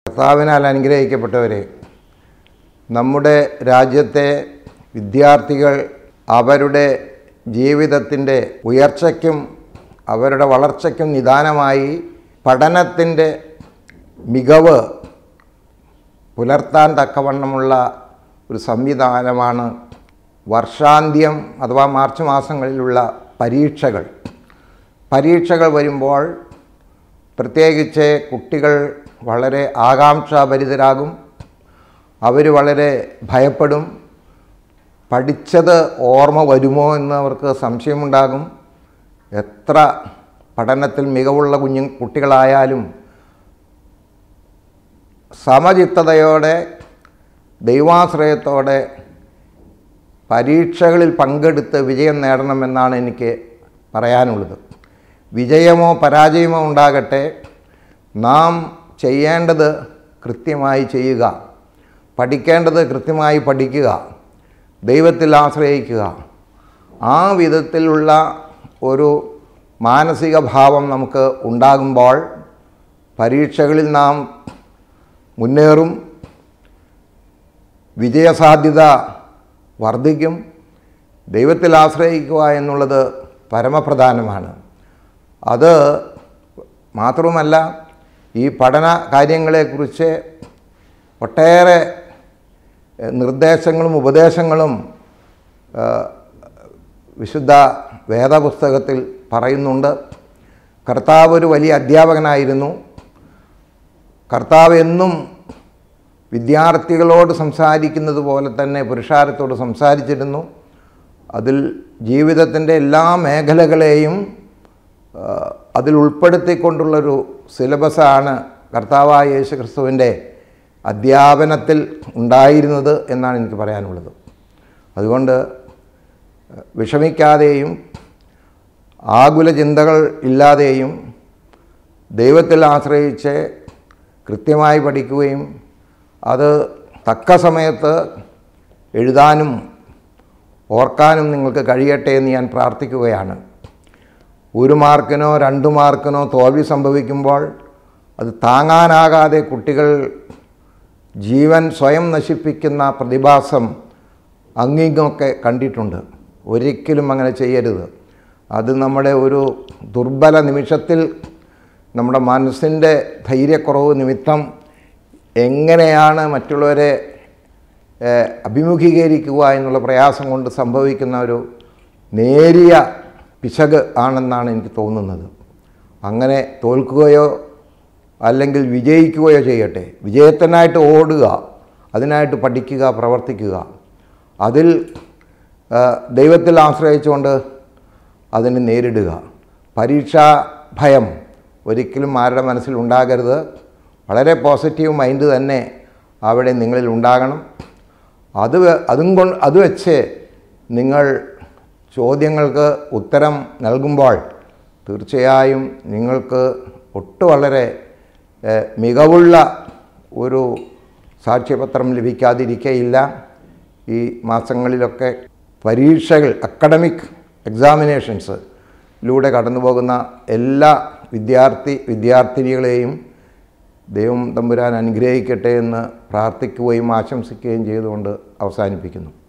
കർത്താവിനാൽ അനുഗ്രഹിക്കപ്പെട്ടവരെ നമ്മുടെ രാജ്യത്തെ വിദ്യാർത്ഥികൾ അവരുടെ ജീവിതത്തിൻ്റെ ഉയർച്ചയ്ക്കും അവരുടെ വളർച്ചയ്ക്കും നിദാനമായി പഠനത്തിൻ്റെ മികവ് പുലർത്താൻ തക്കവണ്ണമുള്ള ഒരു സംവിധാനമാണ് വർഷാന്ത്യം അഥവാ മാർച്ച് മാസങ്ങളിലുള്ള പരീക്ഷകൾ പരീക്ഷകൾ വരുമ്പോൾ പ്രത്യേകിച്ച് കുട്ടികൾ വളരെ ആകാംക്ഷാഭരിതരാകും അവർ വളരെ ഭയപ്പെടും പഠിച്ചത് ഓർമ്മ വരുമോ എന്ന് അവർക്ക് സംശയമുണ്ടാകും എത്ര പഠനത്തിൽ മികവുള്ള കുഞ്ഞു കുട്ടികളായാലും സമചിത്തതയോടെ ദൈവാശ്രയത്തോടെ പരീക്ഷകളിൽ പങ്കെടുത്ത് വിജയം നേടണമെന്നാണ് എനിക്ക് പറയാനുള്ളത് വിജയമോ പരാജയമോ ഉണ്ടാകട്ടെ നാം ചെയ്യേണ്ടത് കൃത്യമായി ചെയ്യുക പഠിക്കേണ്ടത് കൃത്യമായി പഠിക്കുക ദൈവത്തിൽ ആശ്രയിക്കുക ആ വിധത്തിലുള്ള ഒരു മാനസിക ഭാവം നമുക്ക് ഉണ്ടാകുമ്പോൾ പരീക്ഷകളിൽ നാം മുന്നേറും വിജയസാധ്യത വർദ്ധിക്കും ദൈവത്തിൽ ആശ്രയിക്കുക എന്നുള്ളത് പരമപ്രധാനമാണ് അത് മാത്രവുമല്ല ഈ പഠന കാര്യങ്ങളെക്കുറിച്ച് ഒട്ടേറെ എഹ്, നിർദ്ദേശങ്ങളും ഉപദേശങ്ങളും ആ, വിശുദ്ധ വേദപുസ്തകത്തിൽ പറയുന്നുണ്ട് കർത്താവ് ഒരു വലിയ അധ്യാപകനായിരുന്നു കർത്താവ് എന്നും വിദ്യാർത്ഥികളോട് സംസാരിക്കുന്നത് പോലെ തന്നെ പുരുഷാരത്തോട് സംസാരിച്ചിരുന്നു അതിൽ ജീവിതത്തിൻ്റെ എല്ലാ മേഖലകളെയും ആ, അതിൽ ഉൾപ്പെടുത്തിക്കൊണ്ടുള്ളൊരു സിലബസാണ് കർത്താവായ യേശു ക്രിസ്തുവിൻ്റെ അധ്യാപനത്തിൽ ഉണ്ടായിരുന്നത് എന്നാണ് എനിക്ക് പറയാനുള്ളത് അതുകൊണ്ട് വിഷമിക്കാതെയും ആകുല ചിന്തകൾ ഇല്ലാതെയും ദൈവത്തിൽ ആശ്രയിച്ച് കൃത്യമായി പഠിക്കുകയും അത് തക്ക സമയത്ത് എഴുതാനും ഓർക്കാനും നിങ്ങൾക്ക് കഴിയട്ടെ എന്ന് ഞാൻ പ്രാർത്ഥിക്കുകയാണ് ഒരു മാർക്കിനോ രണ്ട് മാർക്കിനോ തോൽവി സംഭവിക്കുമ്പോൾ അത് താങ്ങാനാകാതെ കുട്ടികൾ ജീവൻ സ്വയം നശിപ്പിക്കുന്ന പ്രതിഭാസം അങ്ങിങ്ങൊക്കെ കണ്ടിട്ടുണ്ട് ഒരിക്കലും അങ്ങനെ ചെയ്യരുത് അത് നമ്മുടെ ഒരു ദുർബല നിമിഷത്തിൽ നമ്മുടെ മനസ്സിൻ്റെ ധൈര്യക്കുറവ് നിമിത്തം എങ്ങനെയാണ് മറ്റുള്ളവരെ ഏഹ്, അഭിമുഖീകരിക്കുക എന്നുള്ള പ്രയാസം കൊണ്ട് സംഭവിക്കുന്ന ഒരു നേരിയ പിശക് ആണെന്നാണ് എനിക്ക് തോന്നുന്നത് അങ്ങനെ തോൽക്കുകയോ അല്ലെങ്കിൽ വിജയിക്കുകയോ ചെയ്യട്ടെ വിജയത്തിനായിട്ട് ഓടുക അതിനായിട്ട് പഠിക്കുക പ്രവർത്തിക്കുക അതിൽ ആ, ദൈവത്തിൽ ആശ്രയിച്ചുകൊണ്ട് അതിനെ നേരിടുക പരീക്ഷാ ഭയം ഒരിക്കലും ആരുടെ മനസ്സിൽ ഉണ്ടാകരുത് വളരെ പോസിറ്റീവ് മൈൻഡ് തന്നെ അവിടെ നിങ്ങളിൽ ഉണ്ടാകണം അത് വെ- അതും കൊണ്ട് അത് വെച്ച് നിങ്ങൾ ചോദ്യങ്ങൾക്ക് ഉത്തരം നൽകുമ്പോൾ തീർച്ചയായും നിങ്ങൾക്ക് ഒട്ടു വളരെ ഏഹ്, മികവുള്ള ഒരു സാക്ഷ്യപത്രം ലഭിക്കാതിരിക്കയില്ല ഈ മാസങ്ങളിലൊക്കെ പരീക്ഷകൾ അക്കഡമിക് എക്സാമിനേഷൻസ് ലൂടെ കടന്നു പോകുന്ന എല്ലാ വിദ്യാർത്ഥി വിദ്യാർത്ഥിനികളെയും ദൈവം തമ്പുരാൻ അനുഗ്രഹിക്കട്ടെ എന്ന് പ്രാർത്ഥിക്കുകയും ആശംസിക്കുകയും ചെയ്തുകൊണ്ട് അവസാനിപ്പിക്കുന്നു